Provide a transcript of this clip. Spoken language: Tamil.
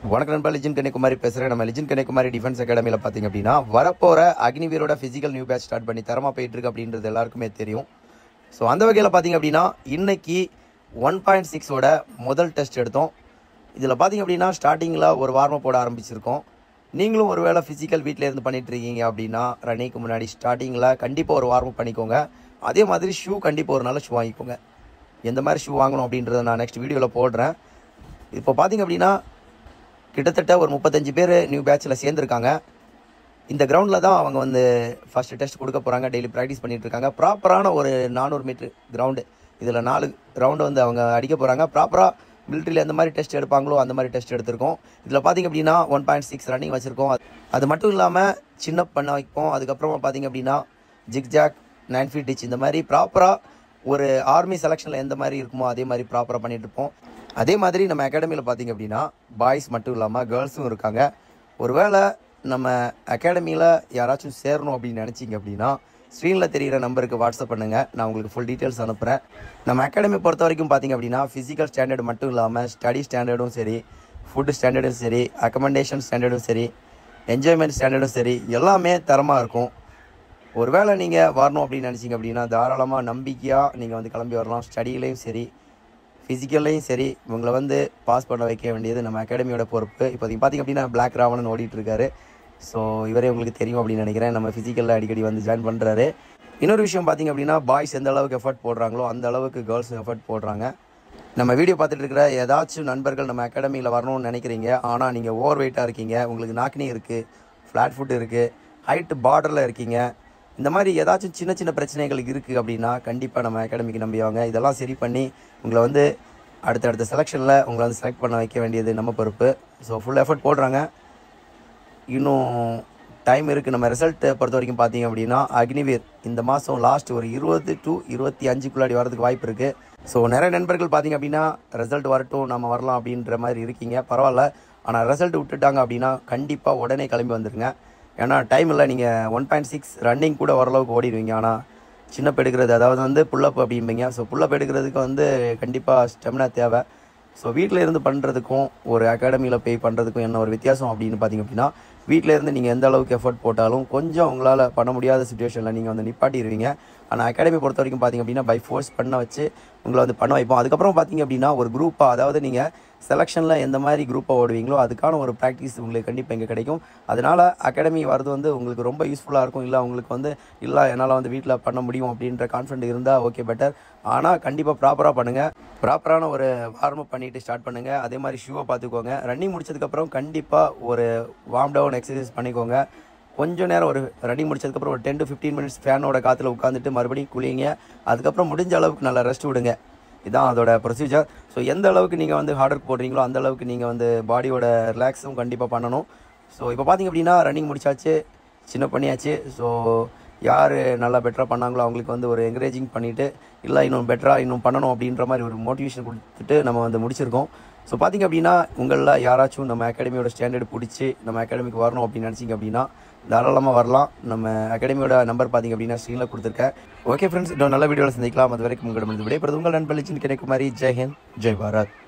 வணக்கம் நண்பா லிஜன் கன்னியாகுமரி பேசுகிறேன் நம்ம லிஜன் கன்னியாகுமரி டிஃபென்ஸ் அகாடமியில் பார்த்தீங்க அப்படின்னா வரப்போகிற அக்னிவீரோட ஃபிசிக்கல் நியூ பேட்ச் ஸ்டார்ட் பண்ணி தரமாக போயிட்டு இருக்கு அப்படின்றது எல்லாருக்குமே தெரியும் ஸோ அந்த வகையில் பார்த்தீங்க அப்படின்னா இன்னைக்கு ஒன் பாயிண்ட் சிக்ஸோட முதல் டெஸ்ட் எடுத்தோம் இதில் பார்த்தீங்க அப்படின்னா ஸ்டார்டிங்கில் ஒரு வார்மப் போட ஆரம்பிச்சிருக்கோம் நீங்களும் ஒருவேளை ஃபிசிக்கல் வீட்டில் இருந்து பண்ணிட்டு இருக்கீங்க அப்படின்னா ரன்னிங்க்கு முன்னாடி ஸ்டார்டிங்கில் கண்டிப்பாக ஒரு வார்மப் பண்ணிக்கோங்க அதே மாதிரி ஷூ கண்டிப்பாக ஒரு நல்ல ஷூ வாங்கிக்கோங்க எந்த மாதிரி ஷூ வாங்கணும் அப்படின்றத நான் நெக்ஸ்ட் வீடியோவில் போடுறேன் இப்போ பார்த்தீங்க அப்படின்னா கிட்டத்தட்ட ஒரு முப்பத்தஞ்சு பேர் நியூ பேட்சில் சேர்ந்துருக்காங்க இந்த கிரவுண்டில் தான் அவங்க வந்து ஃபர்ஸ்ட் டெஸ்ட் கொடுக்க போகிறாங்க டெய்லி ப்ராக்டிஸ் பண்ணிட்டு இருக்காங்க ப்ராப்பரான ஒரு நானூறு மீட்ரு கிரவுண்டு இதில் நாலு கிரவுண்டு வந்து அவங்க அடிக்க போகிறாங்க ப்ராப்பராக மிலிட்ரியில் எந்த மாதிரி டெஸ்ட் எடுப்பாங்களோ அந்த மாதிரி டெஸ்ட் எடுத்திருக்கோம் இதில் பார்த்தீங்க அப்படின்னா ஒன் பாயிண்ட் சிக்ஸ் ரன்னிங் வச்சுருக்கோம் அது மட்டும் இல்லாமல் சின்ன பண்ண வைப்போம் அதுக்கப்புறமா பார்த்தீங்க அப்படின்னா ஜிக்ஜாக் நைன் ஃபீட் டிச் இந்த மாதிரி ப்ராப்பராக ஒரு ஆர்மி செலெக்ஷனில் எந்த மாதிரி இருக்குமோ அதே மாதிரி ப்ராப்பராக பண்ணிட்டு இருப்போம் அதே மாதிரி நம்ம அகாடமியில் பார்த்தீங்க அப்படின்னா பாய்ஸ் மட்டும் இல்லாமல் கேர்ள்ஸும் இருக்காங்க ஒருவேளை நம்ம அகாடமியில் யாராச்சும் சேரணும் அப்படின்னு நினச்சிங்க அப்படின்னா ஸ்க்ரீனில் தெரிகிற நம்பருக்கு வாட்ஸ்அப் பண்ணுங்கள் நான் உங்களுக்கு ஃபுல் டீட்டெயில்ஸ் அனுப்புகிறேன் நம்ம அகாடமி பொறுத்த வரைக்கும் பார்த்தீங்க அப்படின்னா ஃபிசிக்கல் ஸ்டாண்டர்ட் மட்டும் இல்லாமல் ஸ்டடி ஸ்டாண்டர்டும் சரி ஃபுட் ஸ்டாண்டர்டும் சரி அக்கமெண்டேஷன் ஸ்டாண்டர்டும் சரி என்ஜாய்மெண்ட் ஸ்டாண்டர்டும் சரி எல்லாமே தரமாக இருக்கும் ஒருவேளை நீங்கள் வரணும் அப்படின்னு நினச்சிங்க அப்படின்னா தாராளமாக நம்பிக்கையாக நீங்கள் வந்து கிளம்பி வரலாம் ஸ்டடியிலையும் சரி ஃபிசிக்கல்லையும் சரி உங்களை வந்து பாஸ் பண்ண வைக்க வேண்டியது நம்ம அகாடமியோட பொறுப்பு இப்போதைக்கு பார்த்தீங்க அப்படின்னா பிளாக் ராவணன் ஓடிட்டு இருக்காரு ஸோ இவரே உங்களுக்கு தெரியும் அப்படின்னு நினைக்கிறேன் நம்ம ஃபிசிக்கலில் அடிக்கடி வந்து ஜாயின் பண்ணுறாரு இன்னொரு விஷயம் பார்த்தீங்க அப்படின்னா பாய்ஸ் எந்த அளவுக்கு எஃபர்ட் போடுறாங்களோ அந்த அளவுக்கு கேர்ள்ஸும் எஃபர்ட் போடுறாங்க நம்ம வீடியோ பார்த்துட்டு இருக்கிற ஏதாச்சும் நண்பர்கள் நம்ம அகாடமியில் வரணும்னு நினைக்கிறீங்க ஆனால் நீங்கள் ஓவர் வெயிட்டாக இருக்கீங்க உங்களுக்கு நாக்னி இருக்குது ஃப்ளாட் ஃபுட் இருக்குது ஹைட் பார்டரில் இருக்கீங்க இந்த மாதிரி ஏதாச்சும் சின்ன சின்ன பிரச்சனைகள் இருக்குது அப்படின்னா கண்டிப்பாக நம்ம அகாடமிக்கு நம்பிவாங்க இதெல்லாம் சரி பண்ணி உங்களை வந்து அடுத்தடுத்த செலெக்ஷனில் உங்களை வந்து செலக்ட் பண்ண வைக்க வேண்டியது நம்ம பொறுப்பு ஸோ ஃபுல் எஃபர்ட் போடுறாங்க இன்னும் டைம் இருக்குது நம்ம ரிசல்ட்டை பொறுத்த வரைக்கும் பார்த்தீங்க அப்படின்னா அக்னிவீர் இந்த மாதம் லாஸ்ட் ஒரு இருபது டு இருபத்தி அஞ்சுக்குள்ளாடி வரதுக்கு வாய்ப்பு இருக்குது ஸோ நிறைய நண்பர்கள் பார்த்தீங்க அப்படின்னா ரிசல்ட் வரட்டும் நம்ம வரலாம் அப்படின்ற மாதிரி இருக்கீங்க பரவாயில்ல ஆனால் ரிசல்ட் விட்டுட்டாங்க அப்படின்னா கண்டிப்பாக உடனே கிளம்பி வந்துடுங்க ஏன்னா டைம் இல்லை நீங்கள் ஒன் பாயிண்ட் சிக்ஸ் ரன்னிங் கூட ஓரளவுக்கு ஓடிடுவீங்க ஆனால் சின்னப் எடுக்கிறது அதாவது வந்து புல்லப் அப்படிம்பீங்க ஸோ புல்லப் எடுக்கிறதுக்கு வந்து கண்டிப்பாக ஸ்டெமினா தேவை ஸோ வீட்டில் இருந்து பண்ணுறதுக்கும் ஒரு அகாடமியில் போய் பண்ணுறதுக்கும் என்ன ஒரு வித்தியாசம் அப்படின்னு பார்த்தீங்க அப்படின்னா வீட்டில் இருந்து நீங்கள் எந்த அளவுக்கு எஃபர்ட் போட்டாலும் கொஞ்சம் உங்களால் பண்ண முடியாத சுச்சுவேஷனில் நீங்கள் வந்து நிப்பாட்டிடுவீங்க ஆனால் அகாடமி பொறுத்த வரைக்கும் பார்த்தீங்க அப்படின்னா பை ஃபோர்ஸ் பண்ண வச்சு உங்களை வந்து பண்ண வைப்போம் அதுக்கப்புறம் பார்த்தீங்க அப்படின்னா ஒரு குரூப்பாக அதாவது நீங்கள் செலெக்ஷனில் எந்த மாதிரி குரூப்பாக ஓடுவீங்களோ அதுக்கான ஒரு ப்ராக்டிஸ் உங்களுக்கு கண்டிப்பாக இங்கே கிடைக்கும் அதனால் அகாடமி வரது வந்து உங்களுக்கு ரொம்ப யூஸ்ஃபுல்லாக இருக்கும் இல்லை உங்களுக்கு வந்து இல்லை என்னால் வந்து வீட்டில் பண்ண முடியும் அப்படின்ற கான்ஃபிடென்ட் இருந்தால் ஓகே பெட்டர் ஆனால் கண்டிப்பாக ப்ராப்பராக பண்ணுங்கள் ப்ராப்பரான ஒரு வார்ம் பண்ணிவிட்டு ஸ்டார்ட் பண்ணுங்கள் அதே மாதிரி ஷூவை பார்த்துக்கோங்க ரன்னிங் முடிச்சதுக்கப்புறம் கண்டிப்பாக ஒரு வார்ம் டவுன் எக்ஸசைஸ் பண்ணிக்கோங்க கொஞ்சம் நேரம் ஒரு ரன்னிங் முடிச்சதுக்கப்புறம் ஒரு டென் டு ஃபிஃப்டீன் மினிட்ஸ் ஃபேனோட காற்றுல உட்காந்துட்டு மறுபடியும் குளிங்க அதுக்கப்புறம் முடிஞ்ச அளவுக்கு நல்லா ரெஸ்ட் விடுங்க இதான் அதோட ப்ரொசீஜர் ஸோ எந்த அளவுக்கு நீங்கள் வந்து ஹார்ட் ஒர்க் போடுறீங்களோ அந்த அளவுக்கு நீங்கள் வந்து பாடியோட ரிலாக்ஸும் கண்டிப்பாக பண்ணணும் ஸோ இப்போ பார்த்தீங்க அப்படின்னா ரன்னிங் முடிச்சாச்சு சின்ன பண்ணியாச்சு ஸோ யார் நல்லா பெட்டராக பண்ணாங்களோ அவங்களுக்கு வந்து ஒரு என்கரேஜிங் பண்ணிவிட்டு இல்லை இன்னும் பெட்டராக இன்னும் பண்ணணும் அப்படின்ற மாதிரி ஒரு மோட்டிவேஷன் கொடுத்துட்டு நம்ம வந்து முடிச்சிருக்கோம் ஸோ பார்த்தீங்க அப்படின்னா உங்களில் யாராச்சும் நம்ம அகாடமியோட ஸ்டாண்டர்ட் பிடிச்சி நம்ம அகாடமிக்கு வரணும் அப்படின்னு நினச்சிங்க அப்படின்னா தாராளமாக வரலாம் நம்ம அகாடமியோட நம்பர் பார்த்தீங்க அப்படின்னா ஸ்க்ரீனில் கொடுத்துருக்கேன் ஓகே ஃப்ரெண்ட்ஸ் இன்னும் நல்ல வீடியோவில் சந்திக்கலாம் அது வரைக்கும் உங்களிடம் விடைபெறுது உங்கள் நண்பர் லிச்சின் கிடைக்குமாரி ஜெய் ஹிந்த் ஜெய் பாரத்